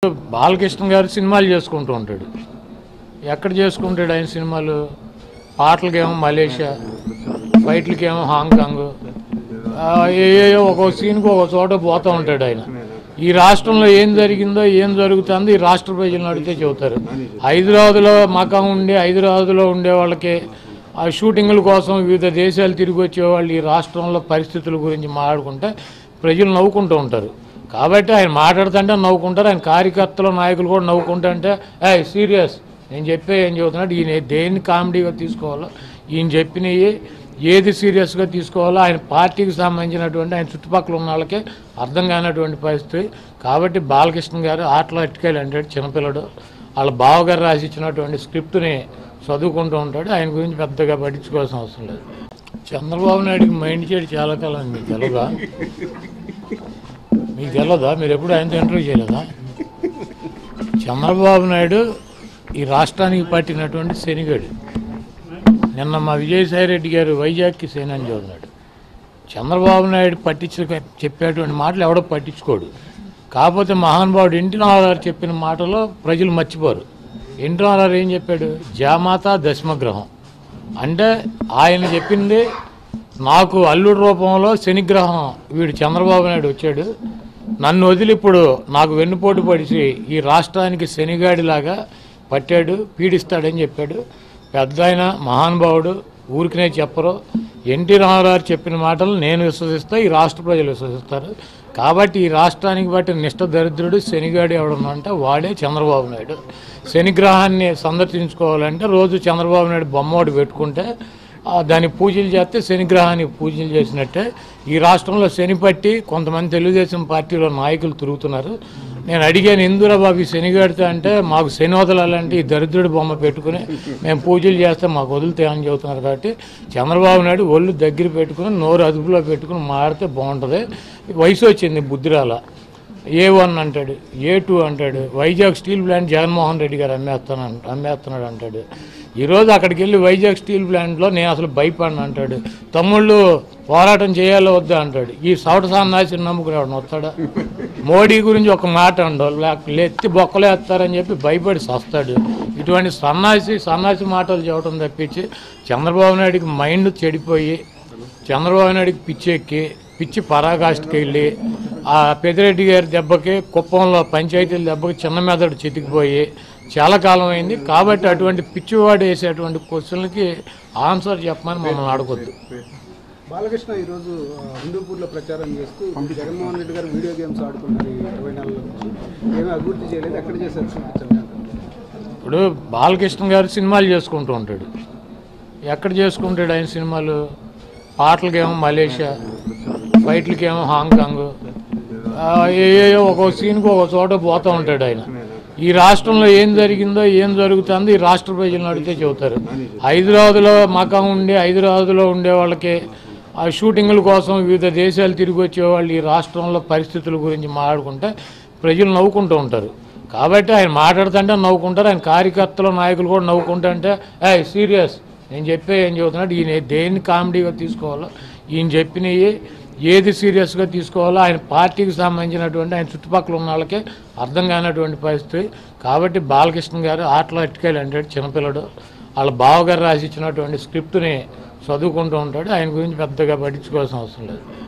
బాలకృష్ణ గారు సినిమాలు చేసుకుంటూ ఉంటాడు ఎక్కడ చేసుకుంటాడు ఆయన సినిమాలు పాటలకేమో మలేషియా ఫైట్లకేమో హాంకాంగ్ ఆ, ఏయో ఒక సీన్కి ఒక చోట పోతూ ఉంటాడు ఆయన ఈ రాష్ట్రంలో ఏం జరిగిందో ఏం జరుగుతుందో ఈ రాష్ట్ర ప్రజలను అడిగితే చెబుతారు హైదరాబాద్లో మకం ఉండి హైదరాబాద్లో ఉండే వాళ్ళకి ఆ షూటింగ్ల కోసం వివిధ దేశాలు తిరిగి వచ్చేవాళ్ళు ఈ రాష్ట్రంలో పరిస్థితుల గురించి మాట్లాడుకుంటే ప్రజలు నవ్వుకుంటూ ఉంటారు కాబట్టి ఆయన మాట్లాడుతుంటే నవ్వుకుంటారు ఆయన కార్యకర్తలు నాయకులు కూడా నవ్వుకుంటుంటే ఏ సీరియస్ నేను చెప్పే ఏం చెబుతున్నాడు ఈయన దేన్ని కామెడీగా తీసుకోవాలో ఈయన చెప్పినవి ఏది సీరియస్గా తీసుకోవాలో ఆయన పార్టీకి సంబంధించినటువంటి ఆయన చుట్టుపక్కల ఉన్న వాళ్ళకి అర్థం కానటువంటి పరిస్థితి కాబట్టి బాలకృష్ణ గారు ఆటలో అట్టుకెళ్ళి అంటే చిన్నపిల్లడు వాళ్ళ బావగారు రాసి ఇచ్చినటువంటి స్క్రిప్ట్ని చదువుకుంటూ ఉంటాడు ఆయన గురించి పెద్దగా పట్టించుకోవాల్సిన అవసరం లేదు చంద్రబాబు నాయుడికి మైండ్ చేయడం చాలా కాలం మీకు తెలదా మీకు తెలియదా మీరు ఎప్పుడు ఆయనతో ఇంటర్వ్యూ చేయలేదా చంద్రబాబు నాయుడు ఈ రాష్ట్రానికి పట్టినటువంటి శనిగాడు నిన్న మా విజయసాయి రెడ్డి గారు వైజాగ్కి సేనని చూస్తున్నాడు చంద్రబాబు నాయుడు పట్టించు చెప్పేటువంటి మాటలు ఎవడో పట్టించుకోడు కాకపోతే మహానుభావుడు ఎన్టీ రామారావు చెప్పిన మాటలో ప్రజలు మర్చిపోరు ఎన్టీ రామారావు ఏం చెప్పాడు జామాత దశమగ్రహం అంటే ఆయన చెప్పింది నాకు అల్లుడు రూపంలో శనిగ్రహం వీడు చంద్రబాబు నాయుడు వచ్చాడు నన్ను వదిలి ఇప్పుడు నాకు వెన్నుపోటు పడిచి ఈ రాష్ట్రానికి శనిగాడిలాగా పట్టాడు పీడిస్తాడని చెప్పాడు పెద్ద ఆయన మహానుభావుడు ఊరికినే చెప్పరు ఎన్టీ రామారావు చెప్పిన మాటలు నేను విశ్వసిస్తా ఈ రాష్ట్ర ప్రజలు విశ్వసిస్తారు కాబట్టి ఈ రాష్ట్రానికి బట్టి నిష్ఠ దరిద్రుడు శనిగాడు ఎవడన్నా అంటే వాడే చంద్రబాబు నాయుడు శనిగ్రహాన్ని సందర్శించుకోవాలంటే రోజు చంద్రబాబు నాయుడు బొమ్మ ఒకటి పెట్టుకుంటే ఆ, దానికి పూజలు చేస్తే శనిగ్రహానికి పూజలు చేసినట్టే ఈ రాష్ట్రంలో శని పట్టి కొంతమంది తెలుగుదేశం పార్టీలో నాయకులు తిరుగుతున్నారు నేను అడిగాను ఎందురా బాబు ఈ శనిగాడితే అంటే మాకు శని వదలాలంటే ఈ దరిద్రుడి బొమ్మ పెట్టుకుని మేము పూజలు చేస్తే మాకు వదులుతాయని చెబుతున్నారు కాబట్టి చంద్రబాబు నాయుడు ఒళ్ళు దగ్గర పెట్టుకుని నోరు అదుపులో పెట్టుకుని మాడితే బాగుంటుంది వయసు వచ్చింది బుద్ధిరాల ఏ వన్ అంటాడు ఏ టూ అంటాడు వైజాగ్ స్టీల్ ప్లాంట్ జగన్మోహన్ రెడ్డి గారు అమ్మేస్తాను అమ్మేస్తున్నాడు అంటాడు ఈరోజు అక్కడికి వెళ్ళి వైజాగ్ స్టీల్ ప్లాంట్లో నేను అసలు భయపడిన అంటాడు తమ్ముళ్ళు పోరాటం చేయాలో వద్దా అంటాడు ఈ సౌట సన్నాసిని నమ్ముకుని ఎవడన్నా వస్తాడా మోడీ గురించి ఒక మాట అండో లేక ఎత్తి బొక్కలు వేస్తారని చెప్పి భయపడి సస్తాడు ఇటువంటి సన్నాసి సన్నాసి మాటలు చెప్పడం తప్పించి చంద్రబాబు నాయుడికి మైండ్ చెడిపోయి చంద్రబాబు నాయుడికి పిచ్చెక్కి పిచ్చి పరాకాష్ఠకి వెళ్ళి ఆ పెదిరెడ్డి గారి దెబ్బకి కుప్పంలో పంచాయతీల దెబ్బకి చిన్న మెదడు చితికిపోయి చాలా కాలం అయింది కాబట్టి అటువంటి పిచ్చివాడు వేసేటువంటి క్వశ్చన్లకి ఆన్సర్ చెప్పమని మమ్మల్ని అడగొద్దు బాలకృష్ణ ఈరోజు ఆ, హిందూపూర్లో ప్రచారం చేస్తూ జగన్మోహన్ రెడ్డి గారు వీడియో గేమ్స్ ఆడుకున్నారు ఈ ఇరవై నెలల నుంచి ఏమీ అభివృద్ధి చేయలేదు ఎక్కడ చేశారు చూపించండి అంటారు. ఇప్పుడు బాలకృష్ణ గారు సినిమాలు చేసుకుంటూ ఉంటాడు ఎక్కడ చేసుకుంటాడు ఆయన సినిమాలు పాటలకేమో మలేషియా ఫైట్లకేమో హాంకాంగ్ ఆ, ఏయో ఒక సీన్కి ఒక చోట పోతూ ఉంటాడు ఆయన ఈ రాష్ట్రంలో ఏం జరిగిందో ఏం జరుగుతుందో ఈ రాష్ట్ర ప్రజలను అడిగితే చెబుతారు హైదరాబాద్లో మకం ఉండి హైదరాబాద్లో ఉండే వాళ్ళకి ఆ షూటింగ్ల కోసం వివిధ దేశాలు తిరిగి వచ్చేవాళ్ళు ఈ రాష్ట్రంలో పరిస్థితుల గురించి మాట్లాడుకుంటే ప్రజలు నవ్వుకుంటూ ఉంటారు కాబట్టి ఆయన మాట్లాడుతుంటే నవ్వుకుంటారు ఆయన కార్యకర్తలు నాయకులు కూడా నవ్వుకుంటుంటే ఏ సీరియస్ నేను చెప్పే ఏం చెబుతున్నాడు ఈయన దేన్ని కామెడీగా తీసుకోవాలో ఈయన చెప్పినవి ఏది సీరియస్గా తీసుకోవాలో ఆయన పార్టీకి సంబంధించినటువంటి ఆయన చుట్టుపక్కల ఉన్న వాళ్ళకి అర్థం కానటువంటి పరిస్థితి కాబట్టి బాలకృష్ణ గారు ఆటలో అట్టుకెళ్ళి అంటే చిన్నపిల్లడు వాళ్ళ బావగారు రాసి ఇచ్చినటువంటి స్క్రిప్ట్ని చదువుకుంటూ ఉంటాడు ఆయన గురించి పెద్దగా పట్టించుకోవాల్సిన అవసరం లేదు